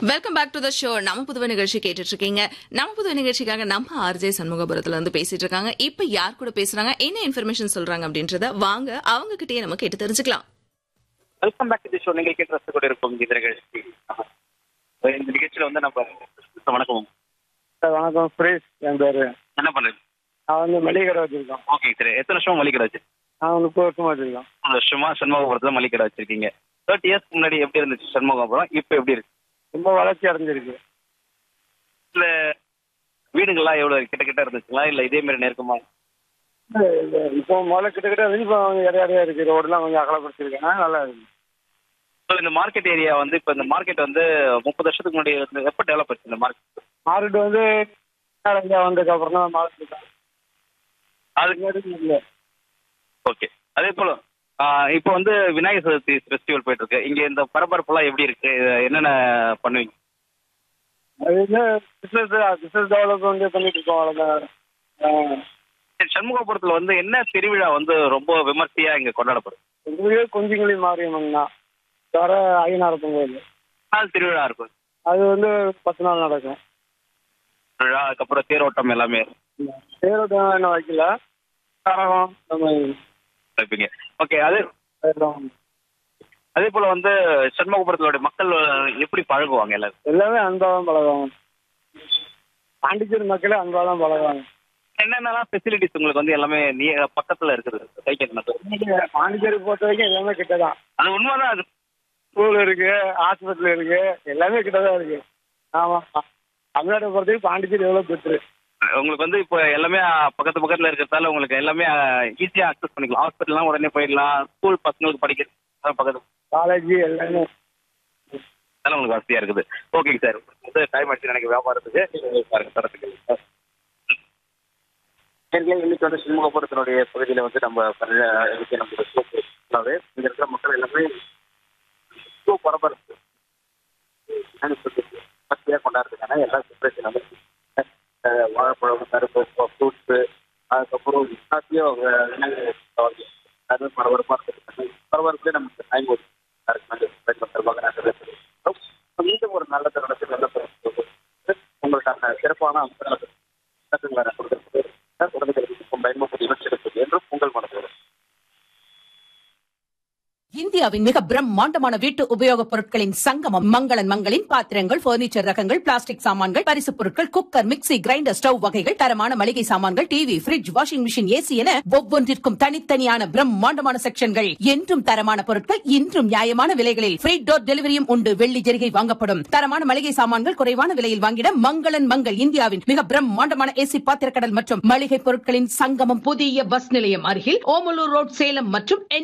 Welcome back to the show நம்ம புதுவை நிகழ்ச்சி கேட்டுட்டு இருக்கீங்க நம்ம புதுவை நிகழ்ச்சிக்காக நம்ம ஆர்ஜே சண்முகபுரத்துல இருந்து பேசிட்டு இருக்காங்க இப்ப யார் கூட பேசுறாங்க என்ன இன்ஃபர்மேஷன் சொல்றாங்க அப்படின்றத வாங்க அவங்க கிட்டயே நம்ம கேட்டு தெரிஞ்சுக்கலாம் வெல்கம் பேக் டு ஷோ நீங்கள் கேட்டு ரசித்து கொண்டிருக்கும் இந்த நிகழ்ச்சி ஆமா. இந்த நிகழ்ச்சியில வந்து நம்ம வணக்கம் சார் வணக்கம் சுரேஷ் என் பேர் என்ன பண்றது நான் வந்து மளிகை கடை வச்சிருக்கோம் ஓகே சரி எத்தனை வருஷம் மளிகை வச்சு நான் முப்பது வருஷமா வச்சிருக்கோம் ஒரு வருஷமா சண்முகபுரத்துல மளிகை கடை வச்சிருக்கீங்க தேர்ட்டி இயர்ஸ்க்கு முன்னாடி எப்படி இருந்துச்சு சண்முகபுரம் இப்போ எப்படி இருக்கு ரொம்ப வளர்ச்சி அடைஞ்சிருக்கு இல்ல வீடுகள்லாம் எவ்வளவு கிட்ட கிட்ட இருந்துச்சுங்களா இல்ல இதே மாதிரி நெருக்கமா இல்ல, இல்ல, இப்போ முதல்ல கிட்டத்தட்ட வந்து இப்போ இடையா இடையா இருக்கு ரோடெல்லாம் கொஞ்சம் அகலப்படுத்திருக்கேன் ஆ, நல்லா இருக்கு ஸோ இந்த மார்க்கெட் ஏரியா வந்து இப்போ இந்த மார்க்கெட் வந்து முப்பது வருஷத்துக்கு முன்னாடி வந்து எப்போ டெவலப் ஆச்சு இந்த மார்க்கெட் மார்க்கெட் வந்து இந்தியா வந்ததுக்கு அப்புறம் தான் மார்க்கெட் அதுக்கு அதுக்கு இல்லை ஓகே அதே போல ஆஹ் இப்போ வந்து விநாயகர் சதுர்த்தி ஃபெஸ்டிவல் போயிட்டு இருக்கு இங்க இந்த பரபரப்புலாம் எப்படி இருக்கு என்னென்ன பண்ணுவீங்க அது வந்து பிஸ்னஸ் பிஸ்னஸ் டெவலப் வந்து பண்ணிட்டு இருக்கோம் அவ்வளோதான் ஆ, சரி, சண்முகபுரத்துல வந்து என்ன திருவிழா வந்து ரொம்ப விமர்சையா இங்க கொண்டாடப்படுது எங்களுக்கே கொஞ்சங்குழி மாரியம்மன் தான் வர ஐயனார் பொங்கல் நாள் திருவிழா இருக்கும் அது வந்து பத்து நாள் நடக்கும் திருவிழா அதுக்கப்புறம் தேரோட்டம் எல்லாமே தேரோட்டம் என்ன வைக்கல கரகம் இந்த மாதிரி வைப்பீங்க ஓகே அதே அதெல்லாம் அதே போல வந்து சண்முகபுரத்தோட மக்கள் எப்படி பழகுவாங்க எல்லாரும் எல்லாமே அன்பாக தான் பழகுவாங்க பாண்டிச்சேரி மக்களே அன்பாக தான் பழகுவாங்க என்னென்னலாம் ஃபெசிலிட்டிஸ் உங்களுக்கு வந்து எல்லாமே நீ பக்கத்துல இருக்குது சைக்கிள் இன்னைக்கு பாண்டிச்சேரி பொறுத்த வரைக்கும் எல்லாமே கிட்ட தான் அது உண்மைதான் அது ஸ்கூல் இருக்கு ஹாஸ்பிட்டல் இருக்கு எல்லாமே கிட்ட தான் இருக்கு ஆமாம் தமிழ்நாட்டை பொறுத்த வரைக்கும் பாண்டிச்சேரி எவ்வளோ பெட்ரு உங்களுக்கு வந்து இப்போ எல்லாமே பக்கத்து பக்கத்துல இருக்கிறதால உங்களுக்கு எல்லாமே ஈஸியா அக்சஸ் பண்ணிக்கலாம் ஹாஸ்பிட்டல்லாம் உடனே போயிடலாம் ஸ்கூல் பசங்களுக்கு படிக்கிறது பக்கத்து காலேஜ் எல்லாமே அதெல்லாம் உங்களுக்கு வசதியா இருக்குது ஓகேங்க சார் வந்து டைம் ஆச்சு எனக்கு வியாபாரத்துக்கு நீங்க பாருங்க தரத்துக்கு ஏற்கனவே இன்னைக்கு வந்து சின்முகபுரத்தினுடைய பகுதியில் வந்து நம்ம பண்ண இன்னைக்கு நம்ம ஃபுல்லாகவே இங்க இருக்கிற மக்கள் எல்லாமே ஷோ பரபரப்பு வசதியாக கொண்டாடுறதுக்கான எல்லா ப்ரிப்பரேஷன் வந்து அஹ், வாழைப்பழம் கருப்பு ஃப்ரூட்ஸு அதுக்கப்புறம் எல்லாத்தையும் அவங்க விநாயகர் அது பரபரப்பாக இருக்கிறது பரபரப்புலேயே நமக்கு டைம் ஓடுது மீண்டும் ஒரு நல்ல தருணத்தில் நல்ல தருணத்தில் உங்களுக்கான சிறப்பான அம்சங்களை நான் கொடுக்கிறது உடனே பயன்படுத்தி நிகழ்ச்சி என்றும் உங்கள் மனதோடு இந்தியாவின் மிக பிரம்மாண்டமான வீட்டு உபயோகப் பொருட்களின் சங்கமம் மங்களன் மங்களின் பாத்திரங்கள் பர்னிச்சர் ரகங்கள் பிளாஸ்டிக் சாமான்கள் பரிசுப் பொருட்கள் குக்கர் மிக்ஸி கிரைண்டர் ஸ்டவ் வகைகள் தரமான மளிகை சாமான்கள் TV fridge washing machine AC என ஒவ்வொன்றிற்கும் தனித்தனியான பிரம்மாண்டமான செக்ஷன்கள் என்றும் தரமான பொருட்கள் இன்றும் நியாயமான விலைகளில் ஃப்ரீ டோர் டெலிவரியும் உண்டு வெள்ளி ஜெரிகை வாங்கப்படும் தரமான மளிகை சாமான்கள் குறைவான விலையில் வாங்கிட மங்களன் மங்கள் இந்தியாவின் மிக பிரம்மாண்டமான ஏசி பாத்திரக்கடல் மற்றும் மளிகை பொருட்களின் சங்கமம் புதிய பஸ் நிலையம் அருகில் ஓமலூர் ரோட் சேலம் மற்றும்